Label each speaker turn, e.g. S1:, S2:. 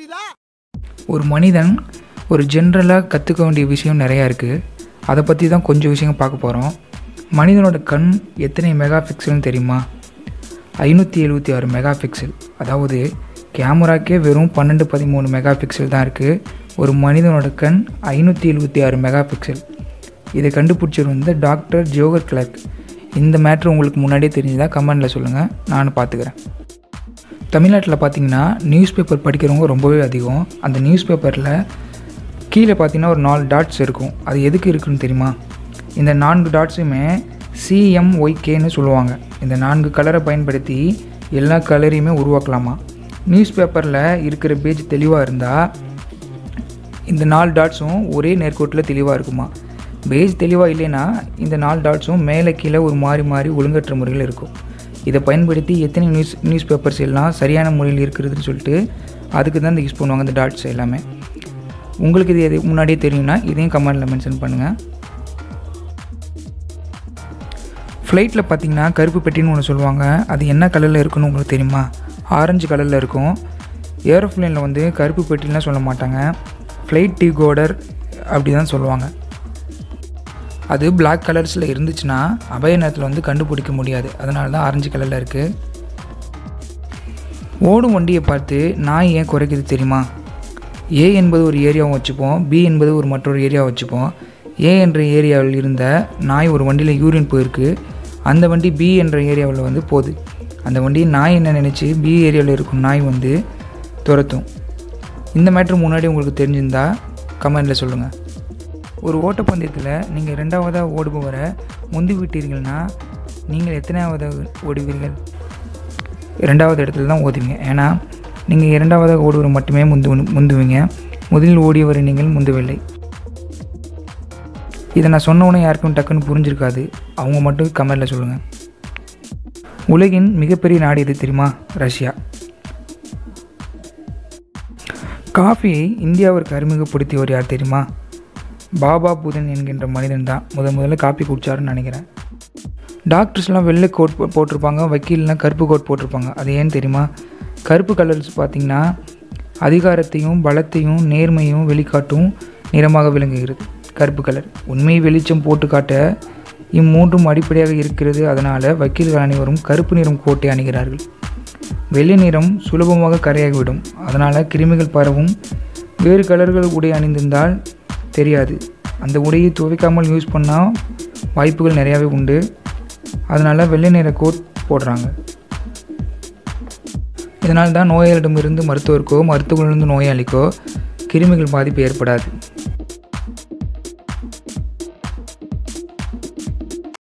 S1: புரியுதா
S2: ஒரு மனிதன் ஒரு ஜென்ரலாக கற்றுக்க வேண்டிய விஷயம் நிறையா இருக்குது அதை பற்றி தான் கொஞ்சம் விஷயங்கள் பார்க்க போகிறோம் மனிதனோட கண் எத்தனை மெகா பிக்சல்னு தெரியுமா ஐநூற்றி எழுபத்தி ஆறு மெகா பிக்சல் அதாவது கேமராக்கே வெறும் பன்னெண்டு பதிமூணு மெகா பிக்சல் தான் இருக்குது ஒரு மனிதனோட கண் ஐநூற்றி எழுபத்தி ஆறு மெகா பிக்சல் இதை கண்டுபிடிச்சவர் வந்து டாக்டர் ஜோகர் கிளர்க் இந்த மேட்ரு உங்களுக்கு முன்னாடியே தெரிஞ்சதா கமெண்டில் சொல்லுங்கள் நானும் பார்த்துக்கிறேன் தமிழ்நாட்டில் பார்த்தீங்கன்னா நியூஸ் பேப்பர் படிக்கிறவங்க ரொம்பவே அதிகம் அந்த நியூஸ் பேப்பரில் கீழே பார்த்தீங்கன்னா ஒரு நாலு டாட்ஸ் இருக்கும் அது எதுக்கு இருக்குன்னு தெரியுமா இந்த நான்கு டாட்ஸுமே சிஎம்ஒய்கேன்னு சொல்லுவாங்க இந்த நான்கு கலரை பயன்படுத்தி எல்லா கலரையுமே உருவாக்கலாமா நியூஸ் பேப்பரில் இருக்கிற பேஜ் தெளிவாக இருந்தால் இந்த நாலு டாட்ஸும் ஒரே நேர்கோட்டில் தெளிவாக இருக்குமா பேஜ் தெளிவாக இல்லைன்னா இந்த நாலு டாட்ஸும் மேலே கீழே ஒரு மாறி மாறி ஒழுங்கற்ற முறையில் இருக்கும் இதை பயன்படுத்தி எத்தனை நியூஸ் நியூஸ் பேப்பர்ஸ் எல்லாம் சரியான முறையில் இருக்கிறதுன்னு சொல்லிட்டு அதுக்கு தான் இந்த யூஸ் பண்ணுவாங்க இந்த டாட்ஸ் எல்லாமே உங்களுக்கு இது எது முன்னாடியே தெரியும்னா இதையும் கமெண்டில் மென்ஷன் பண்ணுங்கள் ஃப்ளைட்டில் பார்த்தீங்கன்னா கருப்பு பெட்டின்னு ஒன்று சொல்லுவாங்க அது என்ன கலரில் இருக்குன்னு உங்களுக்கு தெரியுமா ஆரஞ்சு கலரில் இருக்கும் ஏரோப்ளேனில் வந்து கருப்பு பெட்டிலாம் சொல்ல மாட்டாங்க ஃப்ளைட் டிகோடர் அப்படி தான் சொல்லுவாங்க அது Black கலர்ஸில் இருந்துச்சுன்னா அபய நேரத்தில் வந்து கண்டுபிடிக்க முடியாது அதனால தான் ஆரஞ்சு கலரில் இருக்குது ஓடும் வண்டியை பார்த்து நாய் ஏன் குறைக்குது தெரியுமா ஏ என்பது ஒரு ஏரியாவும் வச்சுப்போம் பி என்பது ஒரு மற்றொரு ஏரியாவை வச்சுப்போம் ஏ என்ற ஏரியாவில் இருந்த நாய் ஒரு வண்டியில் யூரின் போயிருக்கு அந்த வண்டி பி என்ற ஏரியாவில் வந்து போகுது அந்த வண்டி நாய் என்ன நினச்சி பி ஏரியாவில் இருக்கும் நாய் வந்து துரத்தும் இந்த மேட்ரு முன்னாடி உங்களுக்கு தெரிஞ்சிருந்தா கமெண்டில் சொல்லுங்கள் ஒரு ஓட்டப்பந்தயத்தில் நீங்கள் ரெண்டாவதாக ஓடுபவரை முந்தி விட்டீர்கள்னா நீங்கள் எத்தனாவது ஓடுவீர்கள் இரண்டாவது இடத்துல தான் ஓடுவீங்க ஏன்னா நீங்கள் இரண்டாவதாக ஓடுவரை மட்டுமே முந்து முந்துவீங்க முதலில் ஓடியவரை நீங்கள் முந்தவில்லை இதை நான் சொன்ன உடனே யாருக்கும் டக்குன்னு புரிஞ்சிருக்காது அவங்க மட்டும் கமெண்டில் சொல்லுங்கள் உலகின் மிகப்பெரிய நாடு எது தெரியுமா ரஷ்யா காஃபியை இந்தியாவிற்கு அறிமுகப்படுத்தியவர் யார் தெரியுமா பாபா புதன் என்கின்ற மனிதன் தான் முத முதல்ல காப்பி குடிச்சாருன்னு நினைக்கிறேன் டாக்டர்ஸ்லாம் வெள்ளை கோட் போ- போட்டிருப்பாங்க வக்கீல்லாம் கருப்பு கோட் போட்டிருப்பாங்க அது ஏன்னு தெரியுமா கருப்பு கலர்ஸ் பார்த்திங்கன்னா அதிகாரத்தையும் பலத்தையும் நேர்மையும் வெளிக்காட்டும் நிறமாக விளங்குகிறது கருப்பு கலர் உண்மை வெளிச்சம் போட்டு காட்ட இம்மூன்றும் அடிப்படையாக இருக்கிறது அதனால் வக்கீல்கள் அனைவரும் கருப்பு நிறம் கோட்டை அணிகிறார்கள் வெள்ளை நிறம் சுலபமாக கரையாகிவிடும் அதனால் கிருமிகள் பரவும் வேறு கலர்கள் உடை அணிந்திருந்தால் தெரியாது அந்த உடையை துவைக்காமல் யூஸ் பண்ணால் வாய்ப்புகள் நிறையாவே உண்டு அதனால் வெள்ளை நிற கோட் போடுறாங்க இதனால் தான் நோயாளியிடமிருந்து மருத்துவருக்கோ மருத்துவரிலிருந்து நோயாளிக்கோ கிருமிகள் பாதிப்பு ஏற்படாது